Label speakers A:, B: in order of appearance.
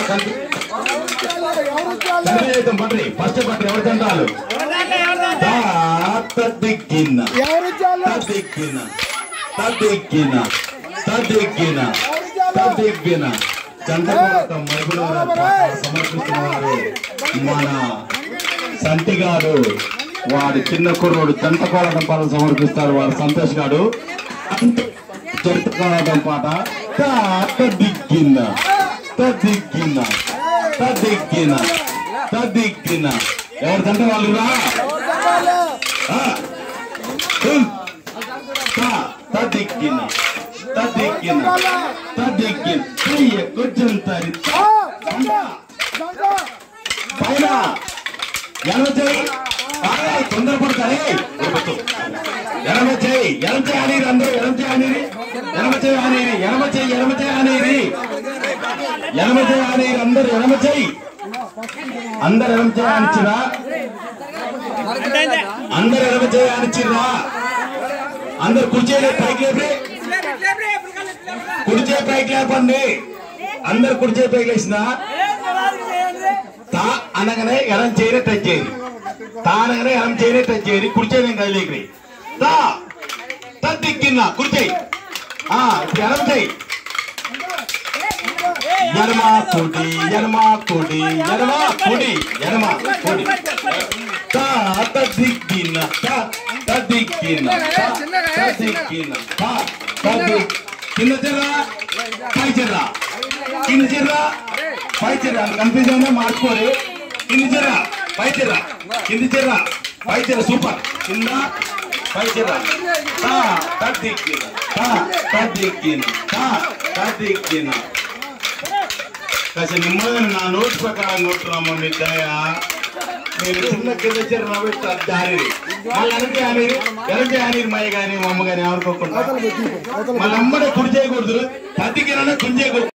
A: సరిచేద్దాం పట్రి first పట్రి ఎవరి తంటాలు తదిక్కిన
B: ఎవరు చాలు
A: తదిక్కిన తదిక్కిన తదిక్కిన తదిక్కిన చంద్రబాబు మరుగుల సమర్పిస్తున్నారు మన సంటిగాడు వాడి చిన్న కుర్రోడు జంతకోలటం పాట సమర్పిస్తారు వాడు సంతోష్ గాడు జంతకోలటం పాట తదిక్కిన తదిక్కిన తదిక్కిన తదిక్కిన ఎవరు తంట వాళ్ళు రా ఆ. హ్మ్. తా, తదిక్కిన తదిక్కిన తదిక్కిన చెయ్య కొంచెం తరి పైన ఎనభ చేయి బాగా తొందరపడతాయి ఎనభ చేయి ఎనభ చేయి అనేది అందరూ ఎనభ చేయి అనేది ఎనభ చేయి అనేది ఎనభ చేయి ఎనభ చేయి అనేది ఎనభ చేయి అనేది అందరూ ఎనభ చేయి అందరు ఎనభ చేయి అనిచ్చిరా అందరు ఎనభ చేయి అనిచ్చిరా అందరు కుర్చీలే పైకి లేపి కుర్చీ పైకి లేపండి అందరు కుర్చీ పైకి లేచినా తా అనగానే ఎడం చేయని టచ్ చేయండి తా అనగానే ఎడం చేయని టచ్ చేయండి కుర్చీ నేను కదిలేకి తా తద్దిక్కిన్నా కుర్చీ ఆ ఇప్పుడు ఎడం చేయి ఎడమ కుడి ఎడమ కుడి ఎడమ కుడి ఎడమ కుడి తా తద్దిక్కిన తా తద్దిక్కిన తా తద్దిక్కిన తా తద్ది కింద చెర్రా పై చెర్రా కింద చెర్రా పై చెర్రా కన్ఫ్యూజ్ అయినా మార్చుకోరు కింది చెర్రా పై చెర్రా కింది చెర్రా పై చెర్రా సూపర్ కింద పై చెర్రా తా తద్దిక్కిన తా తద్దిక్కిన తా తద్దిక్కిన కాస్త నిమ్మగా నా నోటి ప్రకారం కొట్టున్నాము మీ దయ నేను చిన్న కింద చెర్ర నవ్వుతా దారి మళ్ళీ వెనకే అనేది వెనకే అనేది మయ్య కానీ మా అమ్మ కానీ ఎవరుకోకుండా మళ్ళీ అమ్మడే కుడి చేయకూడదు తద్దికిన కుడి చేయకూడదు